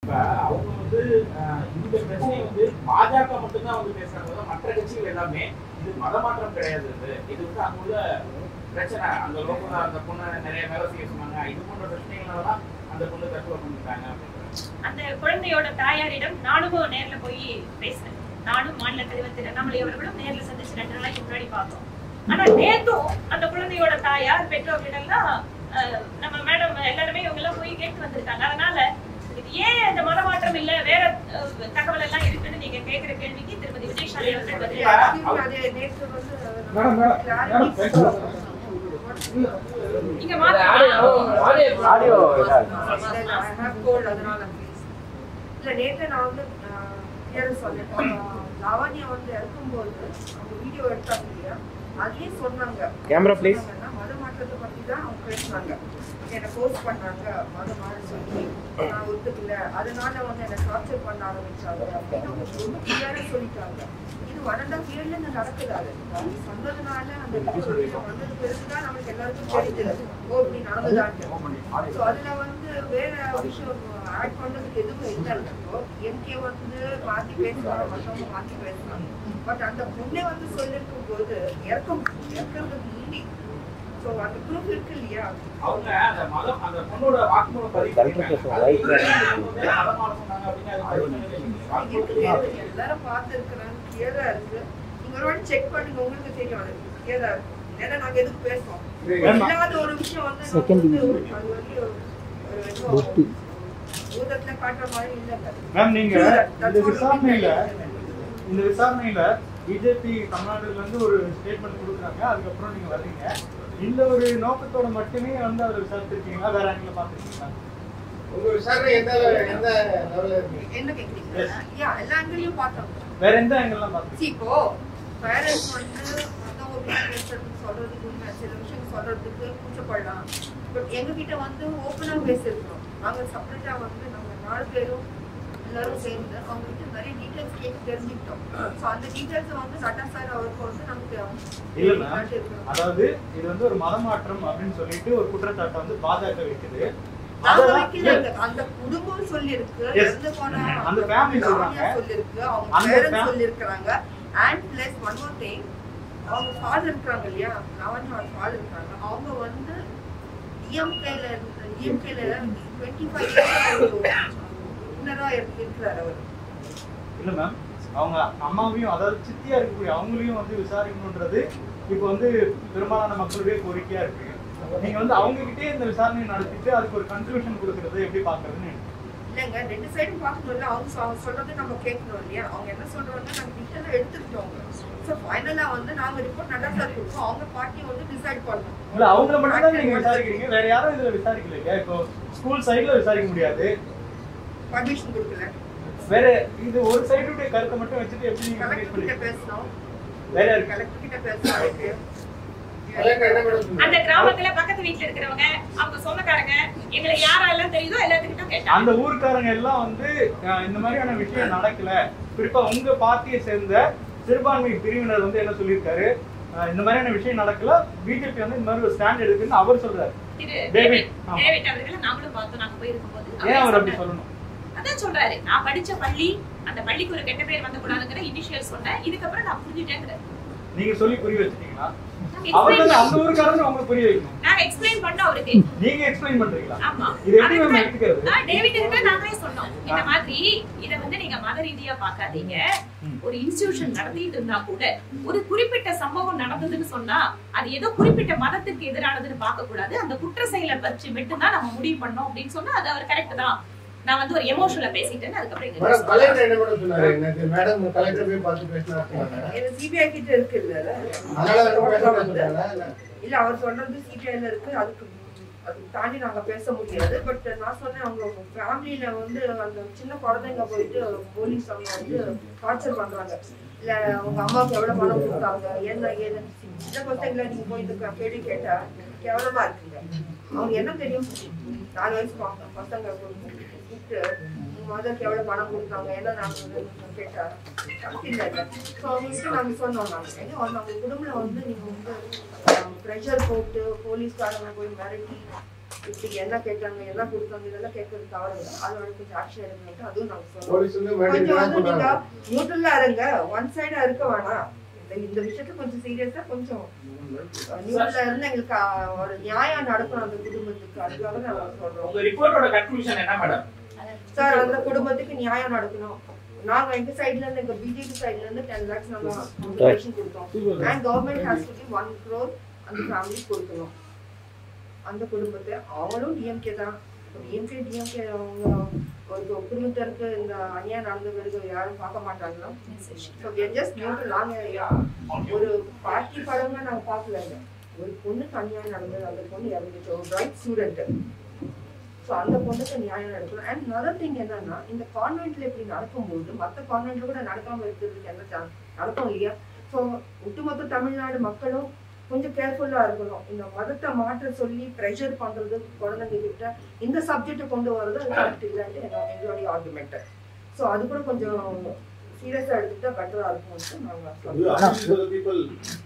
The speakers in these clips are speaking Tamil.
இப்ப அவங்க வந்து அஹ், இந்த பிரச்சனை வந்து பாஜக மட்டும்தான் வந்து பேசுறாங்க மற்ற கட்சிகள் எல்லாமே இது மதமாற்றம் கிடையாது இது இது வந்து அங்க உள்ள பிரச்சனை அந்த லோக்கலா அந்த பொண்ணை நிறைய வேலை செய்ய சொன்னாங்க இது போன்ற பிரச்சனைகளாலதான் அந்த பொண்ணு தற்கொலை பண்ணிட்டாங்க அப்படின்றாங்க அந்த குழந்தையோட தாயாரிடம் நானும் நேர்ல போய் பேசினேன் நானும் மாநில தலைவர் திரு அண்ணாமலை அவர்களும் நேர்ல சந்திச்சு ரெண்டு நாளைக்கு முன்னாடி பார்த்தோம் ஆனா நேத்தும் அந்த குழந்தையோட தாயார் பெற்றோர்களிடம்லாம் அஹ், நம்ம மேடம் எல்லாருமே இவங்க எல்லாம் போய் கேட்டு வந்திருக்காங்க அதனால இது ஏன் இந்த மதமாற்றம் இல்ல வேற அஹ், தகவல் எல்லாம் இருக்குன்னு நீங்க கேக்குற கேள்விக்கு திருமதி விஜயசாலி அவர்கள் பதில் அது நேற்று வந்து மேடம், மேடம், மேடம், பேசலாம். இங்க மாத்த ஆடியோ அதனால இல்ல நேற்று நான் வந்து பேர சொன்னேன் லாவண்யா வந்து இறக்கும்போது அவங்க வீடியோ எடுத்தாங்க இல்லையா அதுலயே சொன்னாங்க Camera, please. சொன்னாங்கன்னா, மத மாற்றத்தை பத்தி தான் அவங்க பேசுனாங்க என்னை ஃபோர்ஸ் பண்ணாங்க மதம் மாற சொல்லி நான் ஒத்துக்கல அதனால வந்து என்னை டார்ச்சர் பண்ண ஆரம்பிச்சாங்க அப்படின்னு அவங்க ரொம்ப கிளியரா சொல்லிட்டாங்க இது ஒன் அண்ட் ஆஃப் இயர்ல இந்த நடக்குது அது அவங்க சொன்னதுனால அந்த video வந்தது பிறகுதான் நமக்கு எல்லாருக்கும் தெரிஞ்சது ஓ இப்படி நடந்ததான்னு ஸோ அதுல வந்து வேற விஷயம் ஆட் பண்றதுக்கு எதுவும் இல்லை இப்போ எம்கே வந்து மாத்தி பேசுவாங்க மற்றவங்க மாத்தி பேசுவாங்க பட் அந்த பொண்ணே வந்து சொல்லிருக்கும் போது இறக்கம் இறக்கிறதுக்கு முந்தி ஸோ அந்த ப்ரூஃப் இருக்கு இல்லையா அவங்க அந்த மதம் அந்த பொண்ணோட வாக்குமூலம் பதிவு கரெக்டா பண்ணிருக்காங்க. பேசுவாங்க. அது வந்து மதமாற சொன்னாங்க அப்படின்னு அது பதிவு பண்ணவே இல்லை. இருக்கு வாக்குமூலம் இருக்கு. எல்லாரும் பார்த்துருக்குறாங்க கிளியரா இருக்கு நீங்க ஒரு வாட்டி செக் பண்ணுங்க உங்களுக்கு தெரியும் அது கிளியரா இருக்கு ஏன்னா நாங்க எதுக்கு பேசுவோம் இல்லாத ஒரு விஷயம் வந்து நம்ம Second வந்து ஒரு- அது வந்து ஒரு- ஒரு ஏதோ பூதத்துல காட்டுற மாதிரி இல்லைங்க மேம் நீங்க இந்த That's what விசாரணையில we mean. இந்த விசாரணையில பிஜேபி தமிழ்நாடுல இருந்து ஒரு ஸ்டேட்மெண்ட் கொடுக்குறாங்க அதுக்கப்புறம் நீங்க வர்றீங்க இந்த ஒரு நோக்கத்தோட மட்டுமே வந்து அதை விசாரிச்சிருக்கீங்களா வேற ஆங்கில பாத்துருக்கீங்களா உங்க விசாரணை எந்த எந்த லெவல்ல இருக்கு என்ன கேக்குறீங்க யா எல்லா ஆங்கிலையும் பார்த்தோம் வேற எந்த ஆங்கிள் பாத்துருக்கீங்க See, இப்போ பேரண்ட்ஸ் வந்து மத்தவங்க வீட்டுல பேசுறதுக்கு சொல்றதுக்கு உண்மை, சில விஷயம் சொல்றதுக்கு கூச்சப்படலாம் பட் எங்க கிட்ட வந்து ஓப்பனா பேசிருக்கோம் நாங்க செப்பரேட்டா வந்து நாங்க நாலு பேரும் எல்லாரும் சேர்ந்து அவங்க கிட்ட நிறைய டீடைல்ஸ் கேட்டு தெரிஞ்சுக்கிட்டோம் ஸோ அந்த டீடைல்ஸ் வந்து நட்டா சார் அவருக்கு வந்து நமக்கு இல்ல மேம் காட்டியிருக்கோம். அதாவது இது வந்து ஒரு மதமாற்றம் அப்படின்னு சொல்லிட்டு ஒரு குற்றச்சாட்டை வந்து பாஜக வைக்குது நாங்க அதெல்லாம் வைக்கல, அந்த- அந்த குடும்பம் சொல்லியிருக்கு Yes. இறந்து போன அந்த family சொல்றாங்க. மாமியார் சொல்லியிருக்கு அவங்க அந்த பேரண்ட்ஸ் fam- சொல்லியிருக்கிறாங்க and plus one more thing அவங்க ஃபாதர் இருக்கிறாங்க இல்லையா லவன்யா ஃபாதர் இருக்காங்க அவங்க வந்து டிஎம்கேல டிஎம்கேல டுவெண்ட்டி ஃபைவ் இயர்ஸ் இன்னரா இருக்கிறார் அவர் இல்ல மேம் அவங்க அம்மாவையும் அதாவது சித்தியா இருக்கக்கூடிய அவங்களையும் வந்து விசாரிக்கணுன்றது இப்போ வந்து பெரும்பாலான மக்களுடைய கோரிக்கையா இருக்கு நீங்க வந்து அவங்க கிட்டே இந்த விசாரணை நடத்திட்டு அதுக்கு ஒரு கன்க்ளூஷன் கொடுக்கறது எப்படி பாக்குறதுன்னு இல்லைங்க ரெண்டு சைடும் பார்க்கணும்ல அவங்க சொ- அவங்க சொல்றது நம்ம கேட்கணும் இல்லையா அவங்க என்ன சொல்றாங்க நாங்க டீட்டெயிலாக எடுத்துக்கிட்டோம் ஸோ ஃபைனலாக வந்து நாங்க ரிப்போர்ட் நல்லா சார் கொடுப்போம் அவங்க பார்ட்டி வந்து டிசைட் பண்ணணும் இல்ல அவங்கள மட்டும் தான் நீங்க விசாரிக்கிறீங்க வேற யாரும் இதுல விசாரிக்கல இல்லையா இப்போ ஸ்கூல் சைடுல விசாரிக்க முடியாது பர்மிஷன் கொடுக்கல வேற இது ஒரு சைடுடைய கருத்தை மட்டும் வச்சுட்டு எப்படி நீங்க கலெக்டர் finish கிட்ட பண்ணி- பேசணும் வேற யாருக்கு கலெக்டர் கிட்ட பேசணும் கலெக்டர் என்ன மேடம் அந்த சொன்னாங்க கிராமத்துல பக்கத்து வீட்டுல இருக்கிறவங்க அவங்க சொந்தக்காரங்க எங்களை யாரெல்லாம் தெரியுதோ எல்லாத்துக்கிட்டும் கேட்டாங்க அந்த ஊர்க்காரங்க எல்லாம் வந்து அஹ், இந்த மாதிரியான விஷயம் நடக்கல குறிப்பா உங்க பார்ட்டியை சேர்ந்த சிறுபான்மை பிரிவினர் வந்து என்ன சொல்லியிருக்காரு அஹ், இந்த மாதிரியான விஷயம் நடக்கல பிஜேபி வந்து இந்த மாதிரி ஒரு ஸ்டாண்ட் எடுக்குன்னு அவர் சொல்றாரு திரு டேவிட், டேவிட் ஆமா. டேவிட் அவர்களை நாங்களும் பார்த்தோம் நாங்க போயிருக்கும்போது ஏன் அவர் அவரே அப்படி சொன்னாரு. சொல்லணும் அதான் சொல்றாரு நான் படிச்ச பள்ளி அந்த பள்ளிக்கு ஒரு கெட்ட பேர் வந்துக்கூடாதுங்கிற இனிஷியல் சொன்னேன் இதுக்கப்புறம் நான் புரிஞ்சுட்டேங்கிறேன் நீங்க சொல்லி புரிய வச்சிட்டீங்களா நாங்க அவர் explain வந்து அந்த பண்ணோம். ஊருக்காரங்க உங்களுக்கு புரிய வைக்கணும் நாங்க எக்ஸ்பிளைன் பண்ணோம் அவருக்கு நீங்க எக்ஸ்பிளைன் பண்றீங்களா ஆமா இது எப்படி மேம் அதுக்கு எடுத்துக்கிறது ஆ, டேவிட் கிட்ட நாங்களே சொன்னோம் இந்த மாதிரி இத வந்து நீங்க மத ரீதியா பாக்காதீங்க ம். ஒரு இன்ஸ்டிடியூஷன் நடத்திட்டு இருந்தா கூட ஒரு குறிப்பிட்ட சம்பவம் நடந்ததுன்னு சொன்னா அது ஏதோ குறிப்பிட்ட மதத்துக்கு எதிரானதுன்னு பார்க்க கூடாது அந்த குற்ற செயலை வச்சு மட்டும்தான் நம்ம முடிவு பண்ணோம் அப்படின்னு சொன்னா அது அவர் கரெக்ட் தான் நான் வந்து ஒரு எமோஷனல பேசிட்டேன்னு அதுக்கப்புறம் எங்க மேடம் கலெக்டர் என்ன மேடம் சொன்னாரு எனக்கு மேடம் கலெக்டர் போய் பார்த்து பேசினா சொன்னாங்க இது சிபிஐ கிட்ட இருக்கு இல்ல அதனால வந்து பேச சொன்னாங்க இல்ல அவர் சொல்றது சிபிஐல இருக்கு அதுக்கு அதுக்கு தாண்டி நாங்க பேச முடியாது பட் நான் சொன்னேன் அவங்க ஃபேமிலியில வந்து அந்த சின்ன குழந்தைங்க போயிட்டு போலீஸ் அவங்க வந்து டார்ச்சர் பண்றாங்க இல்ல அவங்க அம்மாவுக்கு எவ்வளவு பணம் கொடுத்தாங்க என்ன ஏது சின்ன குழந்தைங்கள நீங்க போய் இந்த கேள்வி கேட்டா கேவலமா இருக்குங்க அவங்க என்ன தெரியும் நாலு வயசு பசங்க பசங்க கூப்பிட்டு உங்க மதருக்கு எவ்வளவு பணம் கொடுத்தாங்க என்ன நாங்க கேட்டா அப்படி இல்லைங்க ஸோ அவங்ககிட்ட நாங்க சொன்னோம் நாங்க ஏன்னா வந்து அவங்க குடும்பம் வந்து நீங்க வந்து ப்ரெஷர் போட்டு போலீஸ்காரங்க போய் மிரட்டி இப்படி என்ன கேட்டாங்க என்ன கொடுத்தாங்க இதெல்லாம் கேட்கறது தவறு அதோட கொஞ்சம் ஆக்ஷன் எடுக்கணும் அதுவும் நாங்க சொல்றோம் போலீஸ் வந்து கொஞ்சம் வந்து நீங்க வேண்டிய நியூட்ரலா இருங்க ஒன் சைடா இருக்க வேணாம் இந்த இந்த விஷயத்துல கொஞ்சம் சீரியஸா கொஞ்சம் நியூட்ரலா இருந்து எங்களுக்கு அஹ், ஒரு நியாயம் நடக்கணும் அந்த குடும்பத்துக்கு அதுக்காக நாங்க சொல்றோம் உங்க ரிப்போர்ட்டோட கன்க்ளூஷன் என்ன மேடம் சார் அந்த குடும்பத்துக்கு நியாயம் நடக்கணும் நாங்க எங்க சைடுல இருந்து எங்க பிஜேபி சைடுல இருந்து டென் லேக்ஸ் நாங்க compensation கொடுத்தோம் and government has to give one crore அந்த ஃபேமிலி கொடுக்கணும் அந்த குடும்பத்தை அவங்களும் டிஎம்கே தான் டிஎம்கே டிஎம்கே அவங்க ஒரு குடும்பத்திற்கு இந்த அநியாயம் நடந்த பிறகு யாரும் பார்க்க மாட்டாங்களா ஸோ ஜஸ்ட் நியூட்ரல் நாங்கள் ஒரு பார்ட்டி படமா நாங்க பார்க்கலங்க ஒரு பொண்ணுக்கு அநியாயம் நடந்தது அந்த பொண்ணு இறந்துச்சு ஒரு பிரைட் ஸ்டூடெண்ட் ஸோ அந்த பொண்ணுக்கு நியாயம் நடக்கணும் அண்ட் நதர் திங் என்னன்னா இந்த கான்வென்ட்ல இப்படி நடக்கும்போது மற்ற கான்வென்ட்ல கூட நடக்காம இருக்கிறதுக்கு என்ன சான்ஸ் நடக்கும் இல்லையா ஸோ ஒட்டுமொத்த தமிழ்நாடு மக்களும் கொஞ்சம் கேர்ஃபுல்லா இருக்கணும் இந்த மதத்தை மாற்ற சொல்லி ப்ரெஷர் பண்றது குழந்தைங்க கிட்ட இந்த சப்ஜெக்டை கொண்டு வர்றது அது கரெக்ட் இல்லைன்ட்டு என்னோட- எங்களுடைய ஆர்குமெண்ட் ஸோ அது கூட கொஞ்சம் சீரியஸா எடுத்துட்டா பெட்டரா இருக்கும்னு நாங்க சொல்றோம் பீப்புள்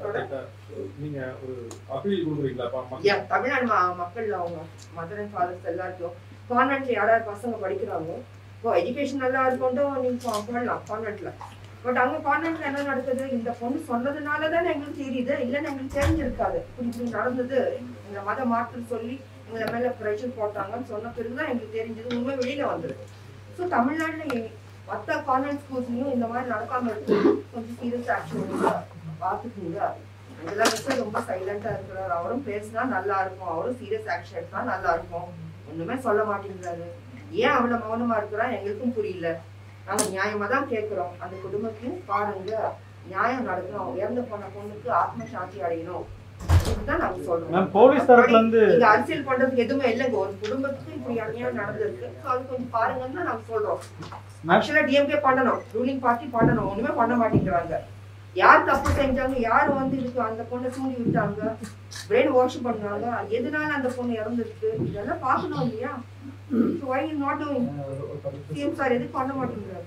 நீங்க ஒரு அப்பீல் கொடுக்குறீங்களா அப்ப மக்கள் Yeah, தமிழ்நாடு ம- மக்கள் அவங்க மதர் அண்ட் ஃபாதர்ஸ் எல்லாருக்கும் கான்வென்ட்ல யாராவது பசங்க படிக்கிறாங்க இப்போ எஜுகேஷன் நல்லா இருக்கட்டும் நீங்க போ- போடலாம் கான்வென்ட்ல பட் அங்க கான்வென்ட்ல என்ன நடக்குது இந்த பொண்ணு சொன்னதுனால தானே எங்களுக்கு தெரியுது இல்லைன்னு எங்களுக்கு தெரிஞ்சிருக்காது இப்படி இப்படி நடந்தது இந்த மத மாற்றம் சொல்லி எங்களை மேல ப்ரெஷர் போட்டாங்கன்னு சொன்ன பிறகுதான் எங்களுக்கு தெரிஞ்சது உண்மை வெளியில வந்துருக்கு ஸோ தமிழ்நாட்டுல எ- மத்த கான்வென்ட் ஸ்கூல்ஸ்லயும் இந்த மாதிரி நடக்காம இருக்கு கொஞ்சம் சீரியஸ் ஆக்ஷன் பார்த்துக்குங்க இதெல்லாம் வச்சு ரொம்ப சைலண்டா இருக்கிறார் அவரும் பேசினா நல்லா இருக்கும் அவரும் சீரியஸ் ஆக்ஷன் எடுத்தா நல்லா இருக்கும் ஒண்ணுமே சொல்ல மாட்டேங்கிறாரு ஏன் அவ்வளவு மௌனமா இருக்கிறா எங்களுக்கும் புரியல நாங்க நியாயமா தான் கேட்கிறோம் அந்த குடும்பத்தையும் பாருங்க நியாயம் நடக்கணும் இறந்து போன பொண்ணுக்கு ஆத்ம சாந்தி அடையணும் இதுதான் நாங்க சொல்றோம் மேம் போலீஸ் தரப்புல இருந்து இங்க அரசியல் பண்றதுக்கு எதுவுமே இல்லைங்க ஒரு குடும்பத்துக்கு இப்படி அநியாயம் நடந்திருக்கு So அது கொஞ்சம் பாருங்கன்னு தான் நாங்க சொல்றோம் ஆக்சுவலா டிஎம்கே பண்ணணும் ரூலிங் பார்ட்டி பண்ணணும் ஒண்ணுமே பண்ண மாட்டேங்கிறாங்க யார் தப்பு செஞ்சாங்க யார் வந்து இதுக்கு அந்த பொண்ணை தூண்டி விட்டாங்க பிரெயின் வாஷ் பண்ணாங்க எதனால அந்த பொண்ணு இறந்துருக்கு இதெல்லாம் பார்க்கணும் இல்லையா why not doing CM sir எதுக்கு பண்ண மாட்டேங்கிறாரு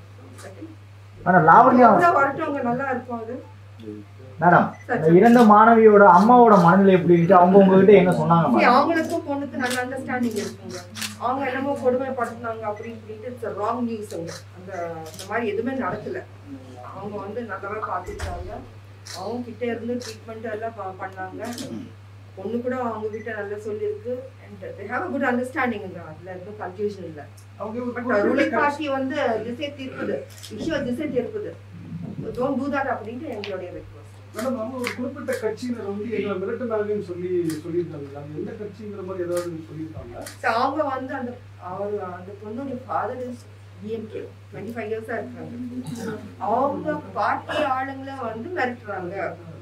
ஆனா லாவண்யா எவ்வளவு வரட்டும் அவங்க நல்லா இருக்கும் அது மேடம் இந்த இறந்த மாணவியோட அம்மாவோட மனநிலை எப்படி இருந்துச்சு அவங்க உங்ககிட்ட என்ன சொன்னாங்க See, மேடம் அவங்களுக்கும் பொண்ணுக்கு நல்ல அண்டர்ஸ்டாண்டிங் இருக்குங்க அவங்க என்னமோ கொடுமைப்படுத்தினாங்க அப்படி இப்படின்ட்டு இட்ஸ் ராங் நியூஸ் அங்க அந்த அந்த மாதிரி எதுவுமே நடக்கல அவங்க வந்து நல்லாவே பார்த்துக்கிட்டாங்க அவங்க கிட்ட இருந்து ட்ரீட்மெண்ட் எல்லாம் ப- பண்ணாங்க பொண்ணு கூட அவங்க கிட்ட நல்லா சொல்லியிருக்கு and they have a good understanding அதுல எதுவும் கன்ஃபியூஷன் இல்ல பட் ரூலிங் பார்ட்டி வந்து திசை தீர்ப்புது விஷயம் திசை தீர்ப்புது டோன்ட் டூ தட் அப்படின்ட்டு எங்களுடைய ரெக்வஸ்ட் மேடம் அவங்க ஒரு குறிப்பிட்ட கட்சியினர் வந்து எங்களை மிரட்டினாங்கன்னு சொல்லி சொல்லியிருக்காங்க அது எந்த கட்சிங்கிற மாதிரி ஏதாவது சொல்லியிருக்காங்க So, அவங்க வந்து அந்த அவர் அந்த பொண்ணுடைய father is DMK twenty five இயர்ஸா இருக்காங்க அவங்க பார்ட்டி ஆளுங்களை வந்து மிரட்டுறாங்க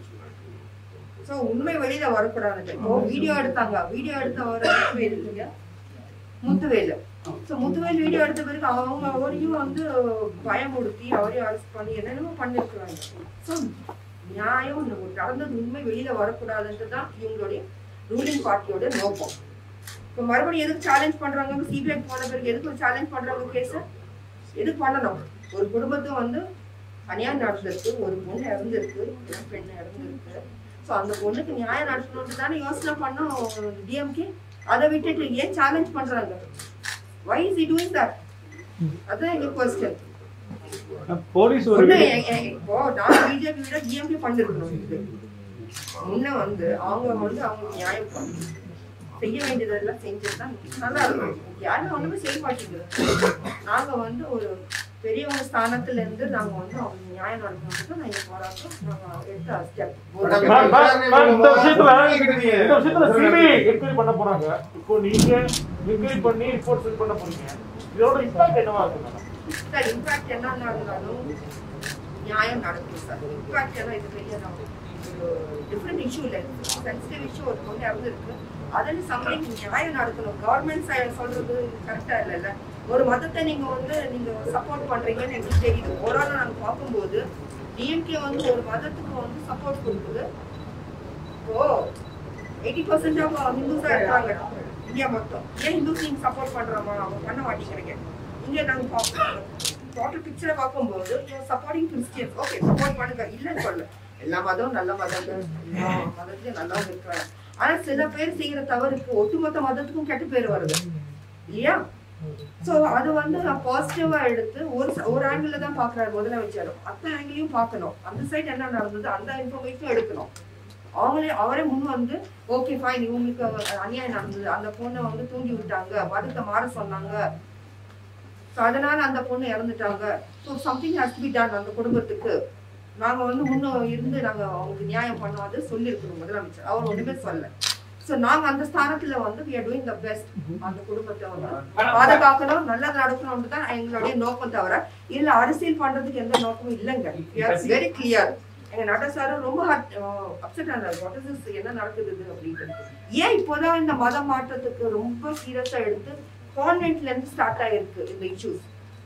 ஸோ உண்மை வெளியில வரக்கூடாது இப்போ வீடியோ எடுத்தாங்க வீடியோ எடுத்தவர் முத்துவேல் இல்லையா முத்துவேலு ஸோ முத்துவேல் வீடியோ எடுத்த பிறகு அவங்க அவரையும் வந்து பயமுறுத்தி அவரையும் அரெஸ்ட் பண்ணி என்னென்னமோ பண்ணிருக்கிறாங்க ஸோ நியாயம் இந்த ஒரு நடந்தது உண்மை வெளியில வரக்கூடாதுன்றது தான் இவங்களுடைய ரூலிங் பார்ட்டியோட நோக்கம் இப்போ மறுபடியும் எதுக்கு சேலஞ்ச் பண்றாங்க சிபிஐ போன பிறகு எதுக்கு சேலஞ்ச் பண்றாங்க கேஸ் எதுக்கு பண்ணணும் ஒரு குடும்பத்தை வந்து அநியாயம் நடந்திருக்கு ஒரு பொண்ணு இறந்துருக்கு ஒரு பெண் இறந்துருக்கு ஸோ அந்த பொண்ணுக்கு நியாயம் நடத்தணும்னு தானே யோசனை பண்ணோம் டிஎம்கே அதை விட்டுட்டு ஏன் சேலஞ்ச் பண்றாங்க why is he doing that அதான் எங்க கொஸ்டின் போலீஸ் ஒரு ஒண்ணு எ- எ- இப்போ நான் பிஜேபி விட டிஎம்கே பண்ணிருக்கணும் இது முன்ன வந்து அவங்க வந்து அவங்க நியாயம் பண்ணணும். செய்ய வேண்டியதெல்லாம் செஞ்சுட்டா நல்லா இருக்கும் யாரும் ஒண்ணுமே செய்ய மாட்டேங்குது நாங்க வந்து ஒரு பெரியவங்க ஸ்தானத்துல இருந்து நாங்க வந்து அவங்க நியாயம் நடத்தணும்னு நான் இந்த போராட்டம் நாங்க எடுத்த step madam, ma'am, ma'am, ma'am, இந்த விஷயத்துல கேக்குறீங்க. இந்த விஷயத்துல சிபிஐ என்கொயரி பண்ண போறாங்க இப்போ நீங்க என்கொயரி பண்ணி ரிப்போர்ட் சென்ட் பண்ண போறீங்க இதோட இம்பாக்ட் என்னவா இருக்கும் மேடம் சார் இம்பாக்ட் என்ன இருந்தாலும் நியாயம் நடக்கும் சார் இம்பாக்ட் எல்லாம் இது பெரிய டிஃப்ரெண்ட் இஷ்யூ இல்லை சென்சிட்டிவ் இஷ்யூ ஒரு பொண்ணு இறந்துருக்கு அதில் சம்திங் நியாயம் நடக்கணும் கவர்மெண்ட் சைடு சொல்றது கரெக்டா இல்லைல்ல ஒரு மதத்தை நீங்க வந்து நீங்க சப்போர்ட் பண்றீங்கன்னு எங்களுக்கு தெரியுது ஓவரால் நாங்க பார்க்கும்போது டிஎம்கே வந்து ஒரு மதத்துக்கு வந்து சப்போர்ட் கொடுக்குது இப்போ எயிட்டி பர்சன்ட் ஆஃப் ஹிந்துஸா இருக்காங்க இந்தியா மொத்தம் ஏன் ஹிந்துஸ் நீங்க சப்போர்ட் பண்றோமா அவங்க பண்ண மாட்டேங்கிறீங்க இங்க நாங்க பார்ப்போம் டோட்டல் பிக்சரை பார்க்கும்போது சப்போர்ட்டிங் கிறிஸ்டியன்ஸ் ஓகே சப்போர்ட் பண்ணுங்க இல்லைன்னு சொல்ல எல்லா மதமும் நல்ல மதங்கள் எல்லா மதத்துலயும் நல்லவங்க இருக்கிறாங்க ஆனா சில பேர் செய்யற தவறுக்கு ஒட்டுமொத்த மதத்துக்கும் கெட்ட பேர் வருது இல்லையா சோ அது வந்து நான் பாசிட்டிவா எடுத்து ஒரு ச- ஒரு ஆங்கிள் தான் பாக்குறாரு முதலமைச்சர் அத்தனை ஆங்கிளையும் பார்க்கணும் அந்த சைடு என்ன நடந்தது அந்த இன்ஃபர்மேஷனும் எடுக்கணும் அவங்களே அவரே முன் வந்து ஓகே ஃபைன் இவங்களுக்கு அநியாயம் நடந்தது அந்த பொண்ணை வந்து தூண்டி விட்டாங்க மதத்தை மாற சொன்னாங்க ஸோ அதனால அந்த பொண்ணு இறந்துட்டாங்க so something has to be done அந்த குடும்பத்துக்கு நாங்க வந்து முன்ன இருந்து நாங்க அவங்களுக்கு நியாயம் பண்ணோம் அது சொல்லியிருக்கணும் முதலமைச்சர் அவர் ஒண்ணுமே சொல்லல ஸோ நாங்க அந்த ஸ்தானத்துல வந்து we are doing the best அந்த குடும்பத்தை வந்து பாதுகாக்கணும் நல்லது நடக்கணும்னு தான் எங்களுடைய நோக்கம் தவிர இதுல அரசியல் பண்றதுக்கு எந்த நோக்கமும் இல்லைங்க வெரி கிளியர் எங்க நட சாரும் ரொம்ப அப்செட் ஆனாரு வாட் இஸ் திஸ் என்ன நடக்குது இது அப்படின்ட்டு ஏன் இப்போதான் இந்த மத மாற்றத்துக்கு ரொம்ப சீரியஸா எடுத்து கான்வென்ட்ல இருந்து ஸ்டார்ட் ஆயிருக்கு இந்த இஷ்யூஸ்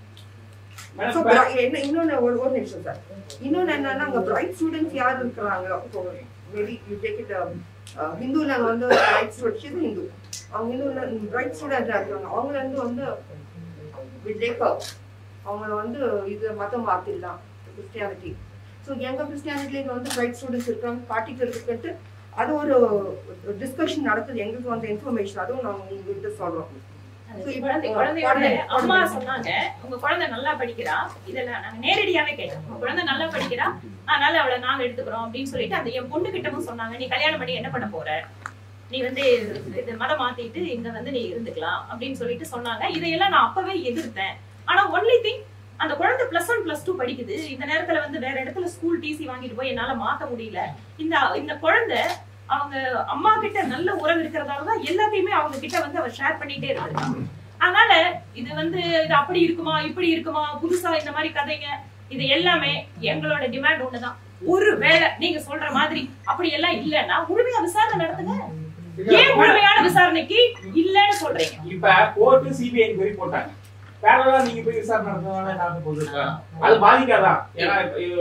So, bri- என்ன இன்னொன்னு ஒரு ஒரு நிமிஷம் சார் இன்னொன்னு என்னன்னா அங்க பிரைட் ஸ்டூடெண்ட்ஸ் யார் இருக்கிறாங்க மேபி யூ டேக் இட் ஹிந்துல வந்து பிரைட் ஸ்டூடெண்ட் ஹிந்து அவங்க ஹிந்துல பிரைட் ஸ்டூடெண்ட் இருக்காங்க அவங்கள இருந்து வந்து விட்லேக்கா அவங்கள வந்து இது மதம் மாத்திடலாம் கிறிஸ்டியானிட்டி ஸோ எங்க கிறிஸ்டியானிட்டில வந்து பிரைட் ஸ்டூடெண்ட்ஸ் இருக்காங்க காட்டிக்கிறதுக்கு அது ஒரு டிஸ்கஷன் நடக்குது எங்களுக்கு வந்த இன்ஃபர்மேஷன் அதுவும் நாங்க உங்ககிட்ட சொல்றோம் அது குழந்தை குழந்தையோட அம்மா சொன்னாங்க உங்க குழந்தை நல்லா படிக்கிறா இதெல்லாம் நாங்க நேரடியாவே கேட்டோம் உங்க குழந்தை நல்லா படிக்கிறா அதனால அவளை நாங்க எடுத்துக்கிறோம் அப்படின்னு சொல்லிட்டு அந்த என் பொண்ணு கிட்டவும் சொன்னாங்க நீ கல்யாணம் பண்ணி என்ன பண்ண போற நீ வந்து இது மதம் மாத்திட்டு இங்க வந்து நீ இருந்துக்கலாம் அப்படின்னு சொல்லிட்டு சொன்னாங்க இதையெல்லாம் நான் அப்பவே எதிர்த்தேன் ஆனா ஒன்லி திங் அந்த குழந்தை பிளஸ் ஒன் பிளஸ் டூ படிக்குது இந்த நேரத்துல வந்து வேற இடத்துல ஸ்கூல் டிசி வாங்கிட்டு போய் என்னால மாத்த முடியல இந்த இந்த குழந்தை அவங்க அம்மா கிட்ட நல்ல உறவு இருக்கிறதால தான் எல்லாத்தையுமே அவங்க கிட்ட வந்து அவ ஷேர் பண்ணிட்டே இருந்திருக்காங்க அதனால இது வந்து இது அப்படி இருக்குமா இப்படி இருக்குமா புதுசா இந்த மாதிரி கதைங்க இது எல்லாமே எங்களோட டிமாண்ட் ஒண்ணுதான் ஒரு வேளை நீங்க சொல்ற மாதிரி அப்படி எல்லாம் இல்லைன்னா முழுமையா விசாரணை நடத்துங்க ஏன் முழுமையான விசாரணைக்கு இல்லைன்னு சொல்றீங்க இப்ப கோர்ட்டு சிபிஐ என்கொயரி போட்டாங்க பேரலா நீங்க போய் விசாரணை நடத்தினால என்ன போகுது இப்ப? அது பாதிக்காதான் ஏன்னா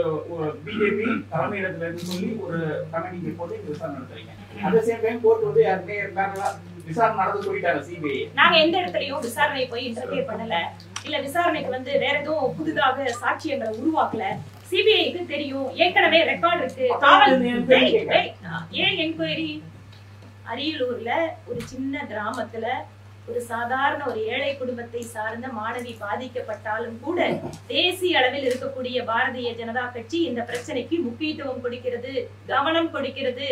பிஜேபி தலைமையிடத்துல இருந்து சொல்லி ஒரு கமிட்டி போட்டு இங்க விசாரணை நடத்துறீங்க அந்த சேம் டைம் கோர்ட் வந்து யாருமே பேரலா விசாரணை நடத்த சொல்லிட்டாங்க சிபிஐ நாங்க எந்த இடத்துலயும் விசாரணை போய் இன்டர்ஃபியர் பண்ணல இல்ல விசாரணைக்கு வந்து வேற எதுவும் புதிதாக சாட்சியங்களை உருவாக்கல சிபிஐக்கு தெரியும் ஏற்கனவே ரெக்கார்ட் இருக்கு காவல் Wait, wait. ஏன் என்கொயரி அரியலூர்ல ஒரு சின்ன கிராமத்துல ஒரு சாதாரண ஒரு ஏழை குடும்பத்தை சார்ந்த மாணவி பாதிக்கப்பட்டாலும் கூட தேசிய அளவில் இருக்கக்கூடிய பாரதிய ஜனதா கட்சி இந்த பிரச்சனைக்கு முக்கியத்துவம் கொடுக்கிறது கவனம் கொடுக்கிறது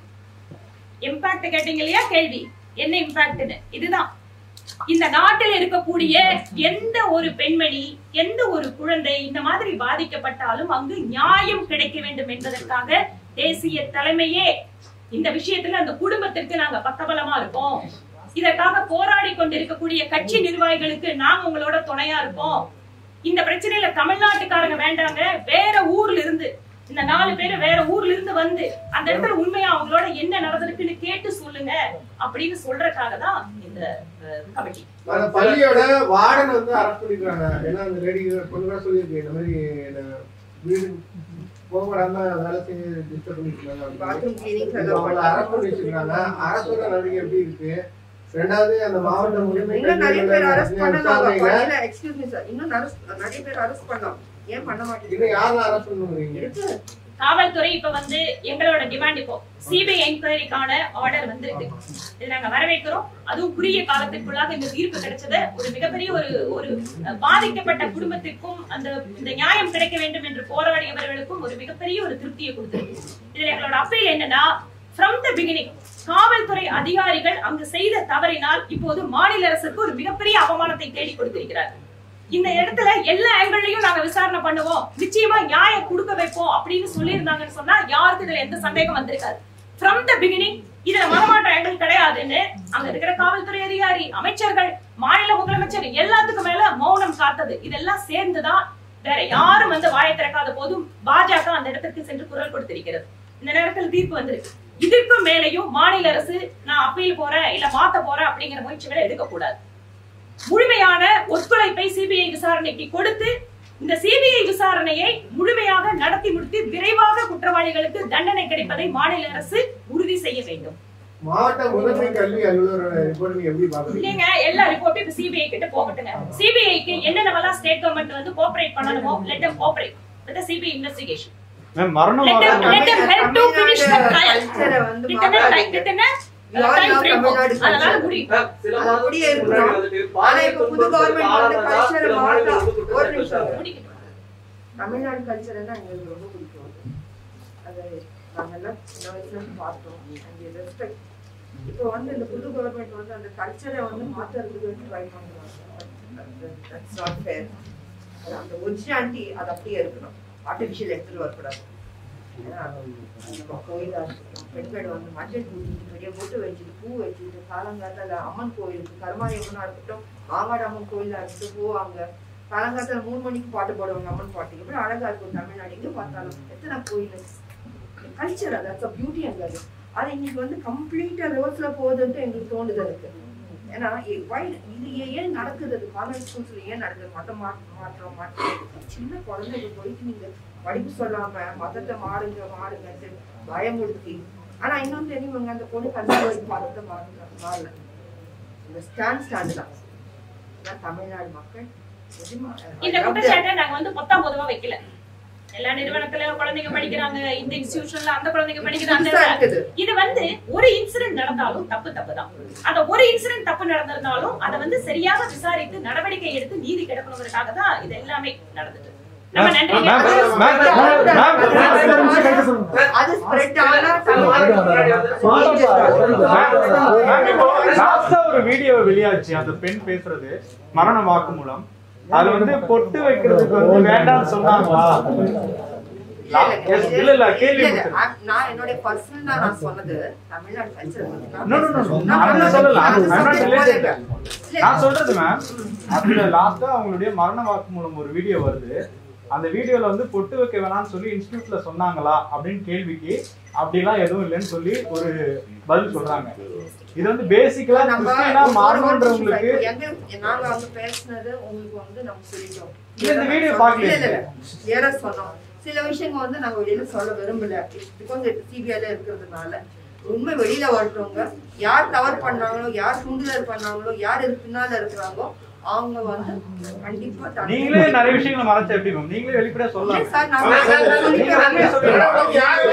இம்பாக்ட் கேட்டீங்க இல்லையா கேள்வி என்ன இம்பாக்ட்னு இதுதான் இந்த நாட்டில் இருக்கக்கூடிய எந்த ஒரு பெண்மணி எந்த ஒரு குழந்தை இந்த மாதிரி பாதிக்கப்பட்டாலும் அங்கு நியாயம் கிடைக்க வேண்டும் என்பதற்காக தேசிய தலைமையே இந்த விஷயத்துல அந்த குடும்பத்திற்கு நாங்க பக்கபலமா இருக்கோம் இதற்காக போராடி கொண்டிருக்கக்கூடிய கட்சி நிர்வாகிகளுக்கு நாங்க உங்களோட துணையா இருப்போம் இந்த பிரச்சனையில தமிழ்நாட்டுக்காரங்க வேண்டாங்க வேற ஊர்ல இருந்து இந்த நாலு பேர் வேற ஊர்ல இருந்து வந்து அந்த இடத்துல உண்மையா அவங்களோட என்ன நடந்திருக்குன்னு கேட்டு சொல்லுங்க அப்படின்னு சொல்றதுக்காக தான் இந்த கமிட்டி அந்த பள்ளியோட வார்டன் வந்து அரெஸ்ட் பண்ணிருக்காங்க ஏன்னா அந்த லேடி பொண்ணு கூட சொல்லியிருக்கு இந்த மாதிரி என்ன வீடு போக விடாம வேலை செஞ்சு டிஸ்டர்ப் பண்ணிருக்காங்க அப்படின்னு. பாத்ரூம் கிளீனிங் இது அவங்கள அரெஸ்ட் பண்ணி வச்சிருக்காங்க அரசோட நடவடிக்கை எப்படி இருக்கு ரெண்டாவது அந்த மாவட்ட முதன்மை இன்னும் நிறைய பேர் அரெஸ்ட் பண்ணலாம் விசாரணையில எக்ஸ்கியூஸ் மீ சார் இன்னும் arrest- நிறைய பேர் அரெஸ்ட் பண்ணலாம் ஏன் பண்ண இன்னும் மாட்டேங்குது யாரெல்லாம் அரெஸ்ட் பண்ணுவீங்க இருக்கு காவல்துறை இப்ப வந்து எங்களோட டிமாண்ட் இப்போ சிபிஐ என்கொயரிக்கான ஆர்டர் வந்திருக்கு இது நாங்க வரவேற்கிறோம் அதுவும் குறுகிய காலத்திற்குள்ளாக இந்த தீர்ப்பு கிடைச்சது ஒரு மிகப்பெரிய ஒரு ஒரு பாதிக்கப்பட்ட குடும்பத்திற்கும் அந்த இந்த நியாயம் கிடைக்க வேண்டும் என்று போராடியவர்களுக்கும் ஒரு மிகப்பெரிய ஒரு திருப்தியை கொடுத்திருக்கு இதுல எங்களோட அப்பீல் என்னன்னா ஃப்ரம் த பிகினிங் காவல்துறை அதிகாரிகள் அங்கு செய்த தவறினால் இப்போது மாநில அரசுக்கு ஒரு மிகப்பெரிய அவமானத்தை தேடி கொடுத்திருக்கிறார்கள் இந்த இடத்துல எல்லா ஆங்கிள்லயும் நாங்க விசாரணை பண்ணுவோம் நிச்சயமா நியாயம் கொடுக்க வைப்போம் அப்படின்னு சொல்லியிருந்தாங்கன்னு சொன்னா யாருக்கு இதுல எந்த சந்தேகம் வந்திருக்காது ஃப்ரம் த பிகினிங் இதுல மனமாற்ற ஆங்கிள் கிடையாதுன்னு அங்க இருக்கிற காவல்துறை அதிகாரி அமைச்சர்கள் மாநில முதலமைச்சர் எல்லாத்துக்கும் மேல மௌனம் காத்தது இதெல்லாம் சேர்ந்துதான் வேற யாரும் வந்து வாயை திறக்காத போதும் பாஜக அந்த இடத்திற்கு சென்று குரல் கொடுத்திருக்கிறது இந்த நேரத்தில் தீர்ப்பு வந்திருக்கு இதுக்கு மேலையும் மாநில அரசு நான் அப்பீல் போறேன் இல்ல மாத்த போறேன் அப்படிங்கிற முயற்சிகளை எடுக்கக்கூடாது முழுமையான ஒத்துழைப்பை சிபிஐ விசாரணைக்கு கொடுத்து இந்த சிபிஐ விசாரணையை முழுமையாக நடத்தி முடித்து விரைவாக குற்றவாளிகளுக்கு தண்டனை கிடைப்பதை மாநில அரசு உறுதி செய்ய வேண்டும் மாவட்ட முதன்மை கல்வி அலுவலரோட ரிப்போர்ட் நீங்க எப்படி பாக்குறீங்க இல்லைங்க எல்லா ரிப்போர்ட்டும் இப்ப சிபிஐ கிட்ட போகட்டுங்க சிபிஐக்கு என்னென்னவெல்லாம் ஸ்டேட் கவர்மெண்ட் வந்து கோஆபரேட் பண்ணணுமோ let them cooperate with CBI investigation ma'am மரணம் Let them- ஆகாம let them help to finish the trial. கல்ச்சரை வந்து within a மாத்தாதீங்க. within a We all time love frame Tamil Nadu அதனால culture. முடியும் சில அது மாதத்துக்கு அப்படியே முன்னாடி இருக்கணும். வந்துட்டு ஆனா பாலியல் இப்ப புது துன்புறுத்தலுக்கு government வந்து ஆளானதா culture சில மாத்தா- மாநிலங்கள் வந்து ஒரு குற்றச்சாட்டு நிமிஷம். வச்சாங்க. முடிக்கட்டும் தமிழ்நாடு கல்ச்சர்னா எங்களுக்கு ரொம்ப பிடிக்கும் அது. அது நாங்கெல்லாம் சின்ன வயசுல இருந்து பார்த்தோம் அண்ட் ரெஸ்பெக்ட் இப்போ வந்து இந்த புது கவர்மெண்ட் வந்து அந்த கல்ச்சரை வந்து மாத்துறதுக்கு ட்ரை பண்றாங்க தட்ஸ் நாட் ஃபேர் அது அந்த ஒரிஜினாலிட்டி அது அப்படியே இருக்கணும் ஆர்டிஃபிஷியல் எடுத்துட்டு வரக்கூடாது ஏன்னா நம்ம கோயிலா இருக்கட்டும் பெண்கள் வந்து மஞ்சள் பூட்டிட்டு பெரிய பொட்டு வச்சுட்டு பூ வச்சுட்டு காலங்காத்தால அம்மன் கோயிலுக்கு கருமாரி அம்மனா இருக்கட்டும் மாங்காடு அம்மன் கோயிலா இருக்கட்டும் போவாங்க காலங்காத்தால மூணு மணிக்கு பாட்டு போடுவாங்க அம்மன் பாட்டு எப்படி அழகா இருக்கும் தமிழ்நாடு எங்க பார்த்தாலும் எத்தனை கோயில் கல்ச்சர் அது அட்ஸ் பியூட்டி அங்க அது அது இன்னைக்கு வந்து கம்ப்ளீட்டா ரிவர்ஸ்ல போகுதுன்ட்டு எங்களுக்கு தோணுது எனக்கு ஏன்னா ஏ- why- இது ஏ- ஏன் நடக்குது அது கான்வென்ட் ஸ்கூல்ஸ்ல ஏன் நடக்குது மதம் மா- மாற்றம் மாற்றம் சின்ன குழந்தைங்க போயிட்டு நீங்க படிப்பு சொல்லாம மதத்தை மாறுங்க மாறுங்கன்ட்டு பயமுறுத்தி ஆனா இன்னும் தெரியுமாங்க அந்த பொண்ணு கல்யாணம் மதத்தை மாறுங்க மாறல இந்த ஸ்டாண்ட் ஸ்டாண்ட் தான் இதான் தமிழ்நாடு மக்கள் நிஜமா, இந்த I love them. குற்றச்சாட்டை நாங்க வந்து பத்தாம் பொதுவா வைக்கல எல்லா நிறுவனத்துல குழந்தைங்க படிக்கிறாங்க இந்த இன்ஸ்டிடியூஷன்ல அந்த குழந்தைங்க படிக்கிறாங்க புதுசா இருக்குது இது வந்து ஒரு இன்சிடென்ட் நடந்தாலும் தப்பு தப்பு தான் அந்த ஒரு இன்சிடென்ட் தப்பு நடந்திருந்தாலும் அதை வந்து சரியாக விசாரித்து நடவடிக்கை எடுத்து நீதி கிடைக்கணுங்கிறதுக்காக தான் இது எல்லாமே நடந்துட்டு நம்ம நன்றி மேம், மேம், மேம், மேம், ஒரு நிமிஷம் கைக்கு சொல்லுங்க. அது ஸ்ப்ரெட் ஆனா தமிழ்நாடு மேம், இப்போ லாஸ்டா ஒரு வீடியோ வெளியாச்சு அந்த பெண் பேசுறது மரண வாக்குமூலம் அது வந்து பொட்டு வைக்கிறதுக்கு வந்து வேண்டாம்னு சொன்னாங்களா Yes, இல்ல இல்ல கேள்வி இல்ல, இல்ல, I'm- நான் என்னுடைய பர்சனலா நான் சொன்னது Tamil Nadu culture No, no, no, no. நான் அதை சொல்லல. I'm- I'm not related. நான் சொல்றது மேம் அதுல லாஸ்டா அவங்களுடைய மரண வாக்குமூலம் ஒரு வீடியோ வருது அந்த வீடியோல வந்து பொட்டு வைக்க வேணாம்னு சொல்லி இன்ஸ்டியூட்ல சொன்னாங்களா அப்படின்னு கேள்விக்கு அப்படிலாம் எதுவும் இல்லைன்னு சொல்லி ஒரு பதில் சொல்றாங்க இது வந்து பேசிக்கலா கிறிஸ்டியனா மாறணுன்றவங்களுக்கு நாங்க வந்து பேசுனது உங்களுக்கு வந்து நம்ம சொல்லிட்டோம் இல்ல, இந்த video இல்ல, பார்க்கலையே. இல்ல, இல்ல. clear-ஆ சொன்னோம் சில விஷயங்கள் வந்து நாங்க வெளியில சொல்ல விரும்பல பிகாஸ் சிபிஐல இருக்கிறதுனால உண்மை வெளியில வரட்டவங்க யார் தவறு பண்ணாங்களோ யார் சுண்டுதல் பண்ணாங்களோ யார் இது பின்னால இருக்கிறாங்களோ அவங்க வந்து கண்டிப்பா தண்டனை நீங்களே நிறைய விஷயங்களை மறைச்ச எப்படி மேம் நீங்களே வெளிப்படையா இல்ல சொல்லலாம் சார், நான் நான் சொல்லிட்டேன்.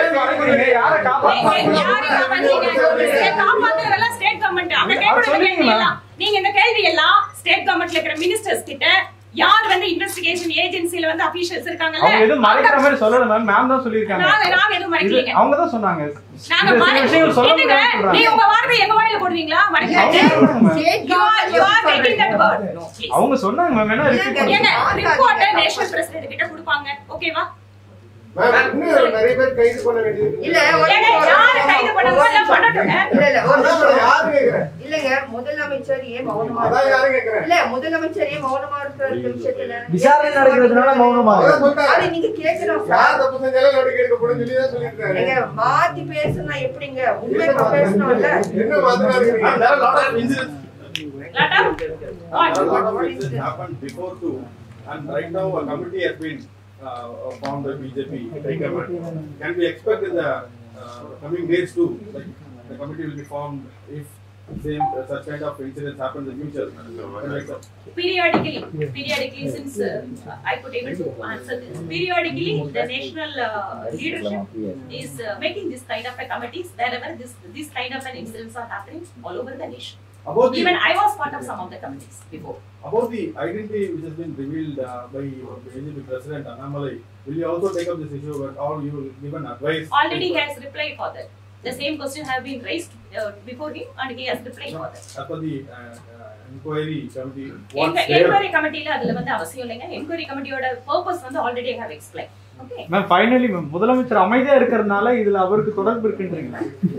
யாரை காப்பாத்துறீங்க? யாரை காப்பாத்துறீங்க? காப்பாத்துறதெல்லாம் state government. அவங்க கேட்கற கேள்வி எல்லாம். நீங்க இந்த கேள்வி எல்லாம் ஸ்டேட் கவர்மெண்ட்ல இருக்கிற மினிஸ்டர்ஸ் கிட்ட யார் வந்து இன்வெஸ்டிகேஷன் ஏஜென்சில வந்து அபிஷியல்ஸ் இருக்காங்கல்ல அவங்க எதுவும் மறைக்கிற மாதிரி சொல்லல மேம் மேம் தான் சொல்லியிருக்காங்க நாங்க நாங்க எதுவும் இது மறைக்கலீங்க அவங்க தான் சொன்னாங்க நாங்க இந்த சில மறை- விஷயங்கள் சொல்ல என்னங்க, முடியாதுன்னு நீ சொல்றாங்க உங்க வார்த்தை எங்க வாயில போடுவீங்களா மறைக்காது அவங்க சொல்றாங்க ma'am. State You are- you are government taking that word. No, please. அவங்க சொன்னாங்க மேம் என்ன repeat பண்ணுங்க. ஏங்க ரிப்போர்ட்டை நேஷனல் பிரசிடென்ட் கிட்ட கொடுப்பாங்க ஓகேவா மேம், இன்னும் நிறைய பேர் கைது பண்ண வேண்டியது இல்ல ஒரு ஏங்க யாரை கைது பண்ணணுமோ எல்லாம் பண்ணட்டுங்க இல்ல இல்ல ஒரு அதான் நிமிஷம். யாரு கேக்குறேன் இல்லைங்க முதலமைச்சர் ஏன் மௌனமா அதான் இருக்காரு? யாரு கேக்குறேன் இல்ல முதலமைச்சர் ஏன் மௌனமா இருக்கிற இந்த விஷயத்துல விசாரணை நடக்கிறதுனால மௌனமா அதான் இருக்கு. சொல்லிட்டாரு. அது நீங்க கேட்கணும் யார் சார் தப்பு செஞ்சாலும் நடவடிக்கை எடுக்கப்படும் சொல்லி தான் சொல்லியிருக்காரு நீங்க மாத்தி பேசுனா எப்படிங்க உண்மை பேசணும்ல என்ன மாத்தினாரு லாட்டா A lot of incidents happened before too, and right now a committee has been uh, formed by BJP High Command. Can we expect in the uh, coming days too, like the committee will be formed if same uh, such kind of incidents happen in the future? Can we expect? periodically periodically since uh, i could able to answer this periodically the national uh, leadership is uh, making this kind of a committees wherever this this kind of an incidents are happening all over the nation About the, even i was part of some of the committees before about the identity which has been revealed uh, by BJP President Annamalai, will you also take up this issue where all you will give an advice? already he has replied for that the same question have been raised uh, before him and he has replied for that As per the uh, uh, inquiry committee, what's எங்க their என்கொயரி கமிட்டில அதுல வந்து அவசியம் இல்லைங்க என்கொயரி கமிட்டியோட பர்பஸ் வந்து already I have explain okay ma'am finally ma'am முதலமைச்சர் அமைதியா இருக்கிறதுனால இதுல அவருக்கு தொடர்பு இருக்குன்றீங்களா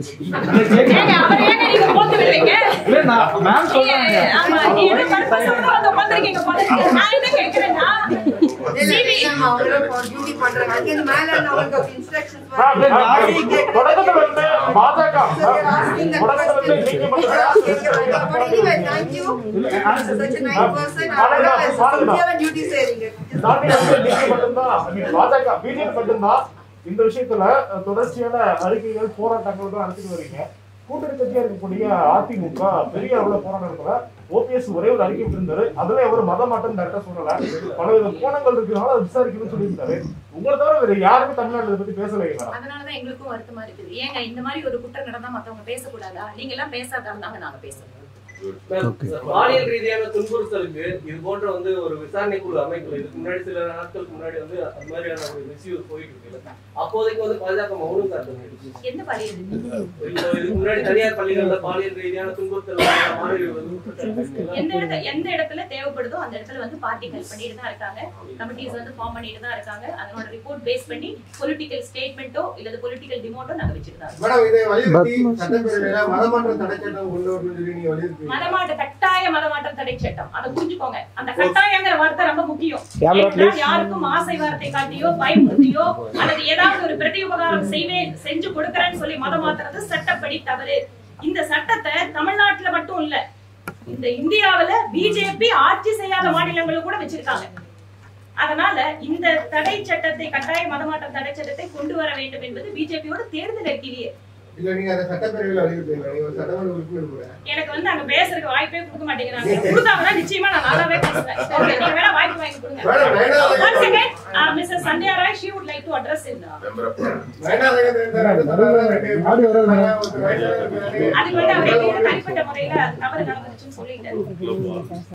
ஏங்க அவர் ஏங்க நீங்க போட்டு விடுறீங்க இல்ல நான் மேம் சொல்றாங்க ஆமா நீ என்ன purpose ஓட வந்து உட்கார்ந்திருக்கீங்க போல இருக்கு. நான் என்ன கேக்குறேன்னா CBI டியூட்டி பண்றாங்க அங்க இருந்து மேல இருந்து அவங்களுக்கு இன்ஸ்ட்ரக்ஷன்ஸ் மேம், மேம், தொடக்கத்துல இருந்து பாஜக மேம், தொடக்கத்துல இருந்து நீதிமன்ற தாண்டி வந்து நீங்க மட்டும்தான் I mean, பாஜக பிஜேபி மட்டும்தான் இந்த விஷயத்துல அஹ், தொடர்ச்சியான அறிக்கைகள் போராட்டங்கள் தான் நடத்திட்டு வரீங்க கூட்டணி கட்சியா இருக்கக்கூடிய அதிமுக பெரிய அளவுல போராட்டம் இருக்கல ஓபிஎஸ் ஒரே ஒரு அறிக்கை விட்டிருந்தாரு அதுல அவர் மத மாற்றம் கரெக்டா சொல்லல பலவித கோணங்கள் இருக்கிறனால அதை விசாரிக்கணும்னு சொல்லியிருந்தாரு உங்களை தவிர வேற யாருமே தமிழ்நாட்டுல இதை பத்தி பேசலைங்க அதனாலதான் எங்களுக்கும் வருத்தமா இருக்குது ஏங்க இந்த மாதிரி ஒரு குற்றம் நடந்தா மத்தவங்க பேசக்கூடாதா நீங்க எல்லாம் பேசாதா இருந்தாங்க நாங்க பேசுறோம் பாலியல் ரீதியான துன்புறுத்தலுக்கு இது போன்ற வந்து ஒரு விசாரணை குழு அமைக்கல இதுக்கு முன்னாடி சில நாட்களுக்கு முன்னாடி வந்து அது மாதிரியான ஒரு இஷ்யூ போயிட்டு இருக்குல்ல அப்போதைக்கு வந்து பாஜக மௌனம் காத்தது எந்த பாலியல் இப்போ இதுக்கு முன்னாடி தனியார் பள்ளிகள்ல பாலியல் ரீதியான துன்புறுத்தல் மாணவிகள் வந்து குற்றச்சாட்டு எந்த இடத்துல எந்த இடத்துல தேவைப்படுதோ அந்த இடத்துல வந்து பார்ட்டிகள் பண்ணிட்டு தான் இருக்காங்க கமிட்டிஸ் வந்து ஃபார்ம் பண்ணிட்டு தான் இருக்காங்க அதனோட ரிப்போர்ட் பேஸ் பண்ணி பொலிட்டிக்கல் ஸ்டேட்மெண்ட்டோ இல்லது பொலிட்டிக்கல் டிமோட்டோ நாங்க வச்சுட்டு தான் இருக்கோம். மேடம் இதை வலியுறுத்தி சட்டப்பேரவையில மதமாற்ற தடை சட்டம் கொண்டு வரணும்னு சொல்லி நீங்க வலியுறுத்தி மதமாட்ட கட்டாய மதமாற்றம் தடை சட்டம் அதை புரிஞ்சுக்கோங்க அந்த கட்டாயங்கிற வார்த்தை ரொம்ப முக்கியம் Camera, ஏனென்றால் please. யாருக்கும் ஆசை வார்த்தை காட்டியோ பயமுறுத்தியோ அல்லது ஏதாவது ஒரு பிரதி உபகாரம் செய்வேன் செஞ்சு கொடுக்கறேன்னு சொல்லி மதம் மாத்துறது சட்டப்படி தவறு இந்த சட்டத்தை தமிழ்நாட்டுல மட்டும் இல்ல இந்த இந்தியாவுல பிஜேபி ஆட்சி செய்யாத மாநிலங்களும் கூட வச்சிருக்காங்க அதனால இந்த தடை சட்டத்தை கட்டாய மதமாற்றம் தடை சட்டத்தை கொண்டு வர வேண்டும் என்பது பிஜேபியோட தேர்தல் அறிக்கையிலேயே இல்ல நீங்க அதை சட்டப்பேரவையில வலியுறுத்தீங்க நீங்க ஒரு சட்டமன்ற உறுப்பினர் கூட எனக்கு வந்து அங்க பேசுறதுக்கு வாய்ப்பே கொடுக்க மாட்டேங்கிறாங்க கொடுத்தாங்கன்னா நிச்சயமா நான் நல்லாவே பேசுவேன் Okay, நீங்க வேணா வாய்ப்பு வாங்கி கொடுங்க மேடம், வேணாம். Once again, uh, Mrs. Sandhya Rai, she would like to address in uh, வேண்டாம் அதுக்கு வந்து அவர் எங்க தனிப்பட்ட முறையில தவறு நடந்துச்சுன்னு சொல்லிட்டாரு